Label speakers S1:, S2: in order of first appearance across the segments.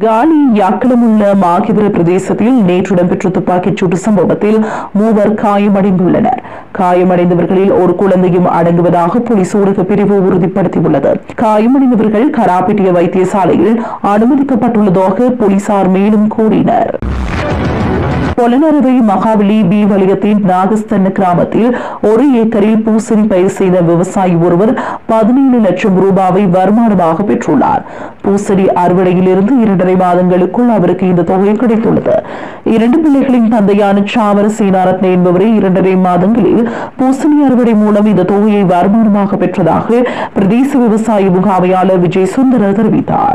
S1: காலி யாக்கிடமுள்ள மாகிபுர பிரதேசத்தில் நேற்று இடம்பெற்ற துப்பாக்கிச் சூட்டு சம்பவத்தில் மூவர் காயமடைந்துள்ளனர் காயமடைந்தவர்களில் ஒரு குழந்தையும் அடங்குவதாக போலீஸ் ஊடக பிரிவு உறுதிப்படுத்தியுள்ளது காயமடைந்தவர்கள் கராப்பிட்டிய வைத்தியசாலையில் அனுமதிக்கப்பட்டுள்ளதாக போலீசார் மேலும் கூறினர் பொலனறுவை மகாவலி பி வலயத்தின் நாகஸ்தன் கிராமத்தில் ஒரு ஏக்கரில் பூசணி பயிர் செய்த விவசாயி ஒருவர் பதினேழு லட்சம் ரூபாவை வருமானமாக பெற்றுள்ளார் பூசணி அறுவடையிலிருந்து இரண்டரை மாதங்களுக்குள் அவருக்கு இந்த தொகை கிடைத்துள்ளது இரண்டு பிள்ளைகளின் தந்தையான சாவர சீனாரத்ன என்பவரை இரண்டரை மாதங்களில் பூசணி அறுவடை மூலம் இந்த தொகையை வருமானமாக பெற்றதாக பிரதேச விவசாய முகாமையாளர் விஜய் சுந்தர தெரிவித்தார்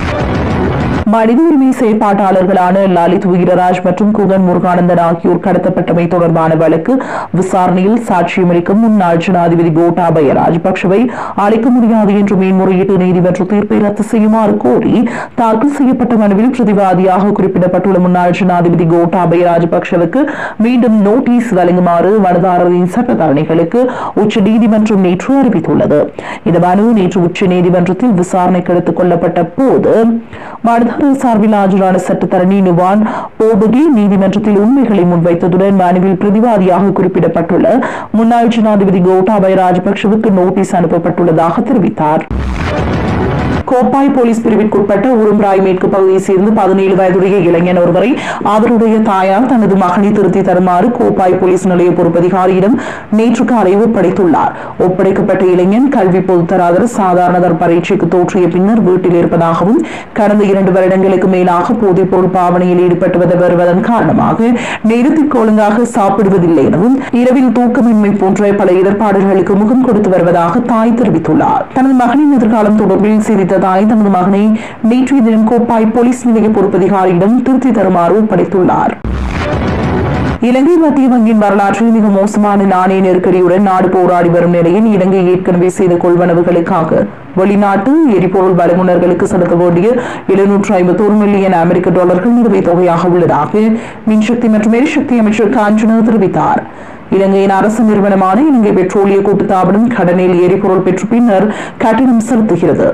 S1: மனித உரிமை செயற்பாட்டாளர்களான லலித் வீரராஜ் மற்றும் குகன் முருகானந்தன் ஆகியோர் கடத்தப்பட்டமை தொடர்பான வழக்கு விசாரணையில் சாட்சியமளிக்கும் முன்னாள் ஜனாதிபதி கோட்டாபய ராஜபக்சவை அளிக்க முடியாது என்று மேன்முறையீட்டு நீதிமன்ற தீர்ப்பை ரத்து செய்யுமாறு கோரி தாக்கல் செய்யப்பட்ட மனுவில் பிரதிவாதியாக குறிப்பிடப்பட்டுள்ள முன்னாள் ஜனாதிபதி கோட்டாபய ராஜபக்சவுக்கு மீண்டும் நோட்டீஸ் வழங்குமாறு மனுதாரரின் சட்டத்தரணிகளுக்கு உச்சநீதிமன்றம் நேற்று அறிவித்துள்ளது இந்த மனு நேற்று உச்சநீதிமன்றத்தில் விசாரணைக்கு எடுத்துக் கொள்ளப்பட்ட போது மனுதாரர் சார்பில் ஆஜரான சட்டத்தரணி நுவான் போபகி நீதிமன்றத்தில் உண்மைகளை முன்வைத்ததுடன் மனுவில் பிரதிவாதியாக குறிப்பிடப்பட்டுள்ள முன்னாள் ஜனாதிபதி கோட்டாபய ராஜபக்சவுக்கு நோட்டீஸ் அனுப்பப்பட்டுள்ளதாக தெரிவித்தார் கோப்பாய் போலீஸ் பிரிவிற்குட்பட்ட உரும்ராய் மேற்கு பகுதியை சேர்ந்து பதினேழு வயதுடைய இளைஞன் ஒருவரை அவருடைய தாயார் தனது மகனை திருத்தி தருமாறு கோப்பாய் போலீஸ் நிலைய பொறுப்பதிகாரியிடம் நேற்று காலை ஒப்படைத்துள்ளார் ஒப்படைக்கப்பட்ட இளைஞன் கல்வி பொதுத்தராதர சாதாரணதர் பரீட்சைக்கு தோற்றிய பின்னர் வீட்டில் இருப்பதாகவும் கடந்த இரண்டு வருடங்களுக்கு மேலாக போதைப் பொருள் பாவனையில் ஈடுபட்டு வருவதன் காரணமாக நேரத்திற்கு ஒழுங்காக சாப்பிடுவதில்லை எனவும் இரவில் தூக்கமின்மை போன்ற பல இடர்பாடுகளுக்கு முகம் கொடுத்து வருவதாக தாய் தெரிவித்துள்ளார் தனது மகனின் எதிர்காலம் தொடர்பில் சிரித்த தாய் தனது மகனை நேற்றைய தினம் கோப்பாய் போலீஸ் நிலைய பொறுப்பதிகாரியிடம் திருத்தி தருமாறு ஒப்படைத்துள்ளார் இலங்கை மத்திய வங்கியின் வரலாற்றில் மிக மோசமான நாணய நெருக்கடியுடன் நாடு போராடி வரும் நிலையில் இலங்கை ஏற்கனவே செய்த கொள்வனவுகளுக்காக வெளிநாட்டு எரிபொருள் வழங்குனர்களுக்கு செலுத்த வேண்டிய எழுநூற்று ஐம்பத்தோரு மில்லியன் அமெரிக்க டாலர்கள் நிலுவைத் தொகையாக உள்ளதாக மின்சக்தி மற்றும் எரிசக்தி அமைச்சர் காஞ்சனா தெரிவித்தார் இலங்கையின் அரசு நிறுவனமான இலங்கை பெட்ரோலிய கூட்டுத்தாபனம் கடனில் எரிபொருள் பெற்ற பின்னர் கட்டணம் செலுத்துகிறது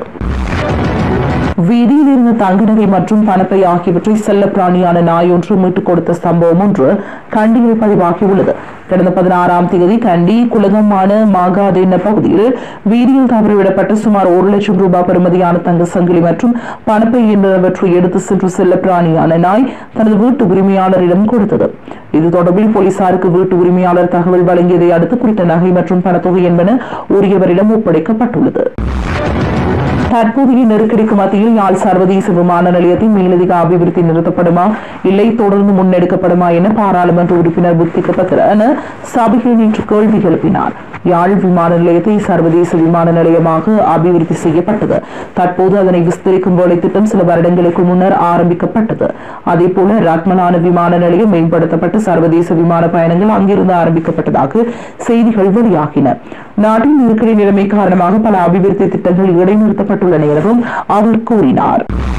S1: வீதியில் இருந்த தங்கநகை மற்றும் பணப்பை ஆகியவற்றை செல்ல பிராணியான நாய் ஒன்று மீட்டுக் கொடுத்த சம்பவம் ஒன்று கண்டியில் பதிவாகியுள்ளது கடந்த பதினாறாம் தேதி கண்டி குலகமான மாகாது என்ற பகுதியில் வீதியில் தவறிவிடப்பட்ட சுமார் ஒரு லட்சம் ரூபாய் பெறுமதியான தங்க சங்கிலி மற்றும் பணப்பை என்பவற்றை எடுத்து சென்று செல்ல பிராணியான நாய் தனது வீட்டு உரிமையாளரிடம் கொடுத்தது இது தொடர்பில் போலீசாருக்கு வீட்டு உரிமையாளர் தகவல் வழங்கியதை அடுத்து குறித்த நகை மற்றும் பணத்தொகை என்பன உரியவரிடம் ஒப்படைக்கப்பட்டுள்ளது தற்போதைய நெருக்கடிக்கு மத்தியில் யாழ் சர்வதேச விமான நிலையத்தின் மேலதிக அபிவிருத்தி நிறுத்தப்படுமா இல்லை தொடர்ந்து முன்னெடுக்கப்படுமா என பாராளுமன்ற உறுப்பினர் புத்திகபத்திர சபையில் நேற்று கேள்வி எழுப்பினார் யாழ் விமான நிலையத்தை சர்வதேச விமான நிலையமாக அபிவிருத்தி செய்யப்பட்டது தற்போது அதனை விஸ்தரிக்கும் வேலை திட்டம் சில வருடங்களுக்கு முன்னர் ஆரம்பிக்கப்பட்டது அதேபோல ரத்மலான விமான நிலையம் மேம்படுத்தப்பட்டு சர்வதேச விமான பயணங்கள் அங்கிருந்து ஆரம்பிக்கப்பட்டதாக செய்திகள் வெளியாகின நாட்டின் நெருக்கடி நிலைமை காரணமாக பல அபிவிருத்தி திட்டங்கள் இடைநிறுத்தப்பட்டுள்ளன எனவும் அவர் கூறினார்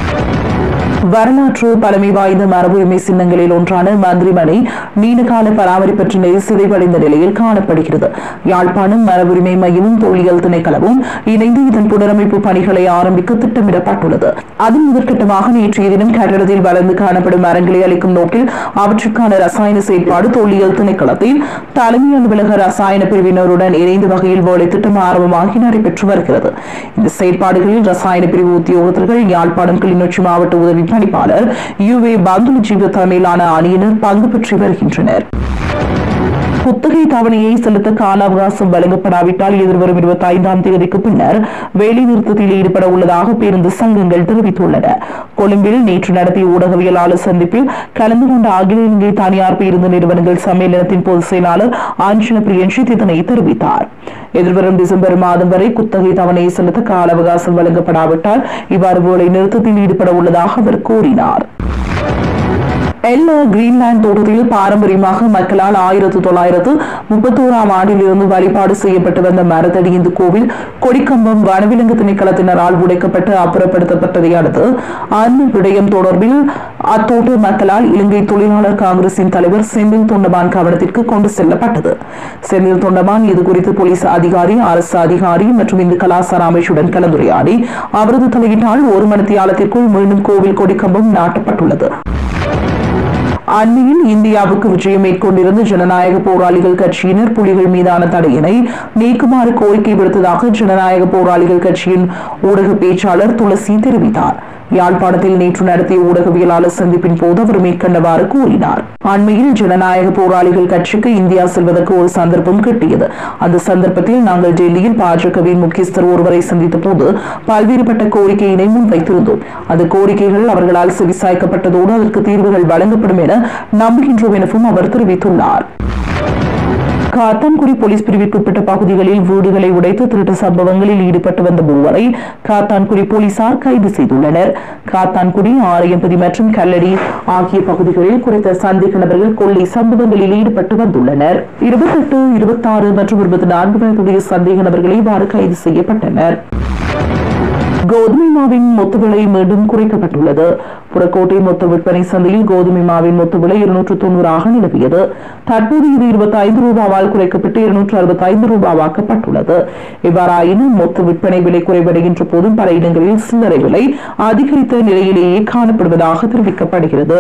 S1: வரலாற்று பழமை வாய்ந்த மரபுரிமை சின்னங்களில் ஒன்றான மந்திரிமனை நீண்டகால பராமரிப்பற்றினை சிதைவடைந்த நிலையில் காணப்படுகிறது யாழ்ப்பாணம் மரபுரிமை மையமும் தொல்லியல் திணைக்களமும் இணைந்து இதன் புனரமைப்பு பணிகளை ஆரம்பிக்க திட்டமிடப்பட்டுள்ளது அதன் முதற்கட்டமாக நேற்றைய தினம் கட்டடத்தில் வளர்ந்து காணப்படும் மரங்களை அளிக்கும் நோக்கில் அவற்றுக்கான ரசாயன செயற்பாடு தொல்லியல் திணைக்களத்தில் தலைமை அலுவலக ரசாயன பிரிவினருடன் இணைந்த வகையில் வேலை திட்டம் ஆரம்பமாகி நடைபெற்று வருகிறது இந்த செயற்பாடுகளில் ரசாயன பிரிவு உத்தியோகத்தர்கள் யாழ்ப்பாணம் கிளிநொச்சி மாவட்ட உதவி பணிப்பாளர் யு ஏ பந்துலு ஜீவ தலைமையிலான அணியினர் பங்கு பெற்று வருகின்றனர் குத்தகை தவணையை செலுத்த கால அவகாசம் வழங்கப்படாவிட்டால் எதிர்வரும் இருபத்தி ஐந்தாம் தேதிக்கு பின்னர் வேலைநிறுத்தத்தில் ஈடுபட உள்ளதாக பேருந்து சங்கங்கள் தெரிவித்துள்ளன கொழும்பில் நேற்று நடத்திய ஊடகவியலாளர் சந்திப்பில் கலந்து கொண்ட அகில இலங்கை தனியார் பேருந்து நிறுவனங்கள் சம்மேளனத்தின் பொதுச் செயலாளர் ஆஞ்சன பிரியன்ஷித் இதனை தெரிவித்தார் எதிர்வரும் டிசம்பர் மாதம் வரை குத்தகை தவணையை செலுத்த கால அவகாசம் வழங்கப்படாவிட்டால் இவ்வாறு வேலை நிறுத்தத்தில் ஈடுபட உள்ளதாக அவர் கூறினார் எல்ல கிரீன்லாந்து தோட்டத்தில் பாரம்பரியமாக மக்களால் ஆயிரத்து தொள்ளாயிரத்து முப்பத்தோராம் ஆண்டிலிருந்து வழிபாடு செய்யப்பட்டு வந்த மரத்தடி இந்த கோவில் கொடிக்கம்பம் வனவிலங்கு திணைக்களத்தினரால் உடைக்கப்பட்டு அப்புறப்படுத்தப்பட்டதை அடுத்து அந்த விடயம் தொடர்பில் அத்தோடு மக்களால் இலங்கை தொழிலாளர் காங்கிரசின் தலைவர் செந்தில் தொண்டமான் கவனத்திற்கு கொண்டு செல்லப்பட்டது செந்தில் தொண்டமான் இது குறித்து போலீஸ் அதிகாரி அரசு அதிகாரி மற்றும் இந்து கலாசார அமைச்சுடன் கலந்துரையாடி அவரது தலையீட்டால் ஒரு மணித்தியாலத்திற்குள் மீண்டும் கோவில் கொடிக்கம்பம் நாட்டப்பட்டுள்ளது அண்மையில் இந்தியாவுக்கு விஜயம் மேற்கொண்டிருந்த ஜனநாயக போராளிகள் கட்சியினர் புலிகள் மீதான தடையினை நீக்குமாறு கோரிக்கை விடுத்ததாக ஜனநாயக போராளிகள் கட்சியின் ஊடக பேச்சாளர் துளசி தெரிவித்தார் யாழ்ப்பாணத்தில் நேற்று நடத்திய ஊடகவியலாளர் சந்திப்பின் போது அவர் மேற்கண்டவாறு கூறினார் அண்மையில் ஜனநாயக போராளிகள் கட்சிக்கு இந்தியா செல்வதற்கு ஒரு சந்தர்ப்பம் கிட்டியது அந்த சந்தர்ப்பத்தில் நாங்கள் டெல்லியில் பாஜகவின் முக்கியஸ்தர் ஒருவரை சந்தித்த போது பல்வேறுபட்ட கோரிக்கையினை முன்வைத்திருந்தோம் அந்த கோரிக்கைகள் அவர்களால் செவிசாய்க்கப்பட்டதோடு அதற்கு தீர்வுகள் வழங்கப்படும் என நம்புகின்றோம் எனவும் அவர் தெரிவித்துள்ளார் காத்தான்குடி போலீஸ் பிரிவிற்குட்பட்ட பகுதிகளில் வீடுகளை உடைத்து திருட்டு சம்பவங்களில் ஈடுபட்டு வந்த மூவரை காத்தான்குடி போலீசார் கைது செய்துள்ளனர் காத்தான்குடி ஆரையம்பதி மற்றும் கல்லடி ஆகிய பகுதிகளில் குறித்த சந்தேக நபர்கள் கொள்ளை சம்பவங்களில் ஈடுபட்டு வந்துள்ளனர் இருபத்தெட்டு இருபத்தாறு மற்றும் இருபத்தி நான்கு வயதுடைய சந்தேக நபர்கள் இவ்வாறு கைது செய்யப்பட்டனர் கோதுமை மாவின் மொத்த விலை மீண்டும் குறைக்கப்பட்டுள்ளது புறக்கோட்டை மொத்த விற்பனை சந்தையில் கோதுமை மாவின் மொத்த விலை இருநூற்று தொண்ணூறாக நிலவியது தற்போது இது இருபத்தி ஐந்து ரூபாவால் குறைக்கப்பட்டு இருநூற்று அறுபத்தி ஐந்து ரூபாவாக்கப்பட்டுள்ளது இவ்வாறாயினும் மொத்த விற்பனை விலை குறைவடைகின்ற போதும் பல இடங்களில் சில்லறை விலை அதிகரித்த நிலையிலேயே காணப்படுவதாக தெரிவிக்கப்படுகிறது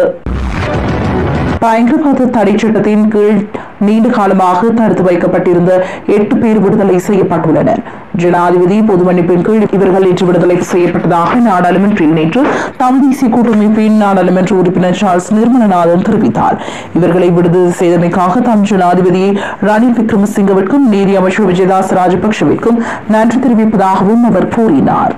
S1: பயங்கரவாத தடை சட்டத்தின் கீழ் நீண்ட காலமாக தடுத்து வைக்கப்பட்டிருந்த எட்டு பேர் விடுதலை செய்யப்பட்டுள்ளனர் ஜனாதிபதி பொது மன்னிப்பின் கீழ் இவர்கள் நேற்று விடுதலை செய்யப்பட்டதாக நாடாளுமன்றில் நேற்று தம் தேசிய கூட்டமைப்பின் நாடாளுமன்ற உறுப்பினர் சார்ல்ஸ் நிர்மலநாதன் தெரிவித்தார் இவர்களை விடுதலை செய்தமைக்காக தாம் ஜனாதிபதி ரணில் விக்ரமசிங்கவிற்கும் நீதி அமைச்சர் விஜயதாஸ் ராஜபக்சவிற்கும் நன்றி தெரிவிப்பதாகவும் அவர் கூறினார்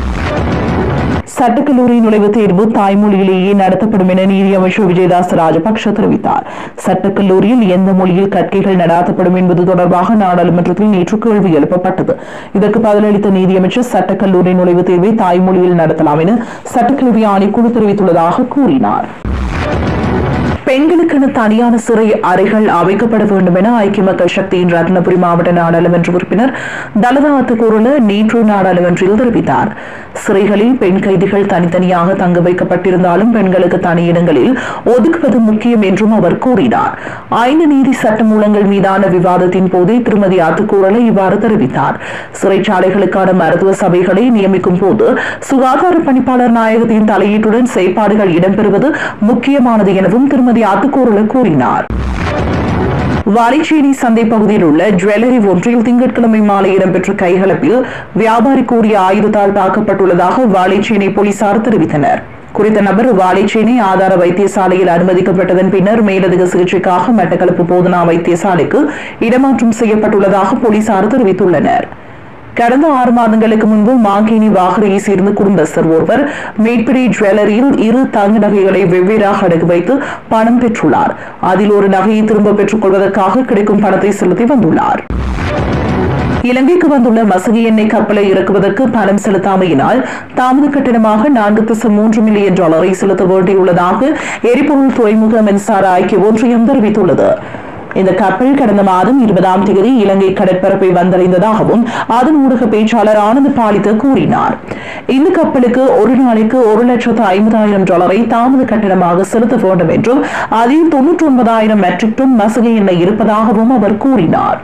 S1: சட்டக்கல்லூரி நுழைவுத் தேர்வு தாய்மொழியிலேயே நடத்தப்படும் என நீதியமைச்சர் விஜயதாஸ் ராஜபக்ஷ தெரிவித்தார் சட்டக்கல்லூரியில் எந்த மொழியில் கற்கைகள் நடாத்தப்படும் என்பது தொடர்பாக நாடாளுமன்றத்தில் நேற்று கேள்வி எழுப்பப்பட்டது இதற்கு பதிலளித்த நீதியமைச்சர் சட்டக்கல்லூரி நுழைவுத் தேர்வை தாய்மொழியில் நடத்தலாம் என சட்டக்கல்வி ஆணைக்குழு தெரிவித்துள்ளதாக கூறினார் பெண்களுக்கென தனியான சிறை அறைகள் அமைக்கப்பட வேண்டும் என ஐக்கிய மக்கள் சக்தியின் ரத்னபுரி மாவட்ட நாடாளுமன்ற உறுப்பினர் தலதா அத்துக்கூறல நேற்று நாடாளுமன்றில் தெரிவித்தார் சிறைகளில் பெண் கைதிகள் தனித்தனியாக தங்க வைக்கப்பட்டிருந்தாலும் பெண்களுக்கு தனி இடங்களில் ஒதுக்குவது முக்கியம் என்றும் அவர் கூறினார் ஐந்து நீதி சட்டமூலங்கள் மீதான விவாதத்தின் போதே திருமதி அத்துக்கூறல இவ்வாறு தெரிவித்தார் சிறைச்சாலைகளுக்கான மருத்துவ சபைகளை நியமிக்கும் போது சுகாதார பணிப்பாளர் நாயகத்தின் தலையீட்டுடன் செயற்பாடுகள் இடம்பெறுவது முக்கியமானது எனவும் திருமதி அத்துக்கூறல கூறினார் வாழைச்சேரி சந்தை பகுதியில் உள்ள ஜுவல்லரி ஒன்றில் திங்கட்கிழமை மாலை இடம்பெற்ற கைகலப்பில் வியாபாரி கூறிய ஆயுதத்தால் தாக்கப்பட்டுள்ளதாக வாழைச்சேனை போலீசார் தெரிவித்தனர் குறித்த நபர் வாழைச்சேனை ஆதார வைத்தியசாலையில் அனுமதிக்கப்பட்டதன் பின்னர் மேலதிக சிகிச்சைக்காக மட்டக்களப்பு போதனா வைத்தியசாலைக்கு இடமாற்றம் செய்யப்பட்டுள்ளதாக போலீசார் தெரிவித்துள்ளனர் கடந்த ஆறு மாதங்களுக்கு முன்பு மாங்கேனி வாகரையை சேர்ந்த குடும்பஸ்தர் ஒருவர் மேட்பிடி ஜுவல்லரியில் இரு தங்க நகைகளை வெவ்வேறாக அடகு வைத்து பணம் பெற்றுள்ளார் அதில் ஒரு நகையை திரும்ப பெற்றுக் கொள்வதற்காக கிடைக்கும் பணத்தை செலுத்தி வந்துள்ளார் இலங்கைக்கு வந்துள்ள மசகி எண்ணெய் கப்பலை இறக்குவதற்கு பணம் செலுத்தாமையினால் தாமத கட்டணமாக நான்கு தசம் மூன்று மில்லியன் டாலரை செலுத்த வேண்டியுள்ளதாக எரிபொருள் துறைமுக மின்சார ஐக்கிய ஒன்றியம் தெரிவித்துள்ளது இந்த கப்பல் கடந்த மாதம் இருபதாம் தேதி இலங்கை கடற்பரப்பை வந்தடைந்ததாகவும் அதன் ஊடக பேச்சாளர் ஆனந்த் பாலித்த கூறினார் இந்த கப்பலுக்கு ஒரு நாளைக்கு ஒரு லட்சத்து ஐம்பதாயிரம் டாலரை தாமத கட்டணமாக செலுத்த வேண்டும் என்றும் அதில் தொன்னூற்றி ஒன்பதாயிரம் மெட்ரிக் டன் மசகை எண்ணெய் இருப்பதாகவும் அவர் கூறினார்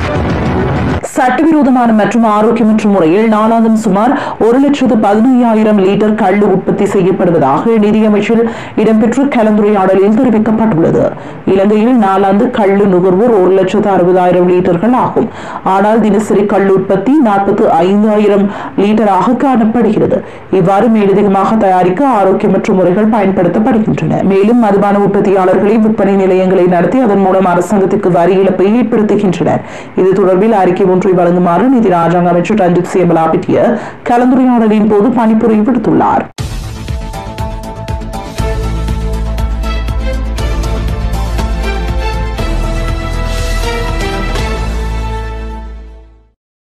S1: சட்டவிரோதமான மற்றும் ஆரோக்கியமற்ற முறையில் நாளாந்தம் சுமார் ஒரு லட்சத்து பதினையாயிரம் லிட்டர் கள்ளு உற்பத்தி செய்யப்படுவதாக நிதியமைச்சர் இடம்பெற்ற கலந்துரையாடலில் தெரிவிக்கப்பட்டுள்ளது இலங்கையில் நாளாந்து கள்ளு நுகர்வோர் ஒரு லட்சத்து அறுபதாயிரம் லிட்டர்கள் ஆகும் ஆனால் தினசரி கள்ளு உற்பத்தி நாற்பத்து ஐந்தாயிரம் லிட்டராக காணப்படுகிறது இவ்வாறு மேலதிகமாக தயாரிக்க ஆரோக்கியமற்ற முறைகள் பயன்படுத்தப்படுகின்றன மேலும் மதுபான உற்பத்தியாளர்களை விற்பனை நிலையங்களை நடத்தி அதன் மூலம் அரசாங்கத்திற்கு வரி இழப்பை ஏற்படுத்துகின்றனர் இது தொடர்பில் அறிக்கை ஒன்றை வழங்குமாறு நிதி ராஜாங்க அமைச்சர் ரஞ்சித் சியமலா பிட்டிய கலந்துரையாடலின் போது பணிப்புரை விடுத்துள்ளார்